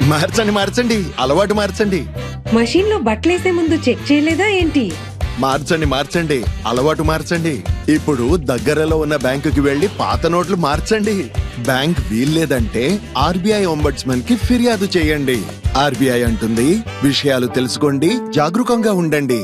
మార్చండి మార్చండి అలవాటు మార్చండి మషీన్ లో బట్టలేసే ముందు చెక్ చేయలేదా ఏంటి మార్చండి మార్చండి అలవాటు మార్చండి ఇప్పుడు దగ్గరలో ఉన్న బ్యాంకుకి వెళ్లి పాత నోట్లు మార్చండి బ్యాంక్ వీల్లేదంటే ఆర్బీఐ ఒంబడ్స్మన్ కి ఫిర్యాదు చేయండి ఆర్బీఐ అంటుంది విషయాలు తెలుసుకోండి జాగరూకంగా ఉండండి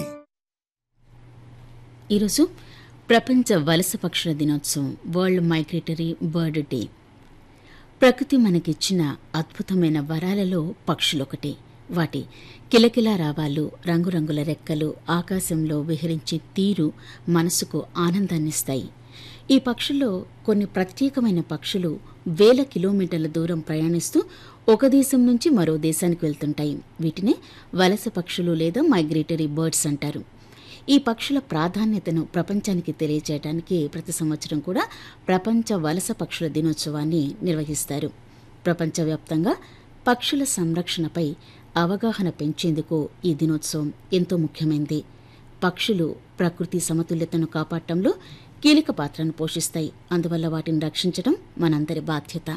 ఈరోజు ప్రపంచ వలస పక్షుల దినోత్సవం వరల్డ్ మైగ్రేటరీ బర్డ్ డే ప్రకృతి మనకిచ్చిన అద్భుతమైన వరాలలో పక్షులొకటి వాటి కిలకిలా రావాలు రంగురంగుల రెక్కలు ఆకాశంలో విహరించే తీరు మనసుకు ఆనందాన్నిస్తాయి ఈ పక్షుల్లో కొన్ని ప్రత్యేకమైన పక్షులు వేల కిలోమీటర్ల దూరం ప్రయాణిస్తూ ఒక దేశం నుంచి మరో దేశానికి వెళ్తుంటాయి వీటినే వలస పక్షులు లేదా మైగ్రేటరీ బర్డ్స్ అంటారు ఈ పక్షుల ప్రాధాన్యతను ప్రపంచానికి తెలియజేయడానికి ప్రతి సంవత్సరం కూడా ప్రపంచ వలస పక్షుల దినోత్సవాన్ని నిర్వహిస్తారు ప్రపంచవ్యాప్తంగా పక్షుల సంరక్షణపై అవగాహన పెంచేందుకు ఈ దినోత్సవం ఎంతో ముఖ్యమైనది పక్షులు ప్రకృతి సమతుల్యతను కాపాడటంలో కీలక పాత్రను పోషిస్తాయి అందువల్ల వాటిని రక్షించడం మనందరి బాధ్యత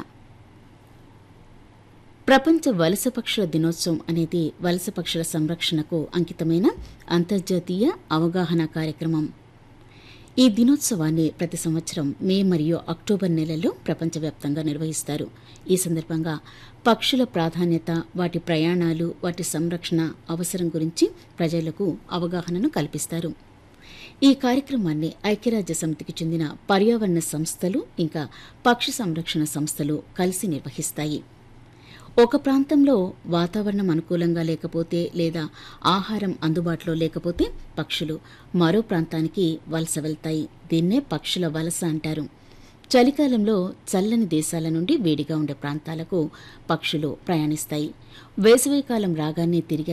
ప్రపంచ వలస పక్షుల దినోత్సవం అనేది వలస పక్షుల సంరక్షణకు అంకితమైన అంతర్జాతీయ అవగాహన కార్యక్రమం ఈ దినోత్సవాన్ని ప్రతి సంవత్సరం మే మరియు అక్టోబర్ నెలల్లో ప్రపంచవ్యాప్తంగా నిర్వహిస్తారు ఈ సందర్భంగా పక్షుల ప్రాధాన్యత వాటి ప్రయాణాలు వాటి సంరక్షణ అవసరం గురించి ప్రజలకు అవగాహనను కల్పిస్తారు ఈ కార్యక్రమాన్ని ఐక్యరాజ్య సమితికి చెందిన పర్యావరణ సంస్థలు ఇంకా పక్షి సంరక్షణ సంస్థలు కలిసి నిర్వహిస్తాయి ఒక ప్రాంతంలో వాతావరణం అనుకూలంగా లేకపోతే లేదా ఆహారం అందుబాటులో లేకపోతే పక్షులు మరో ప్రాంతానికి వలస వెళ్తాయి దీన్నే పక్షుల వలస అంటారు చలికాలంలో చల్లని దేశాల నుండి వేడిగా ఉండే ప్రాంతాలకు పక్షులు ప్రయాణిస్తాయి వేసవికాలం రాగానే తిరిగి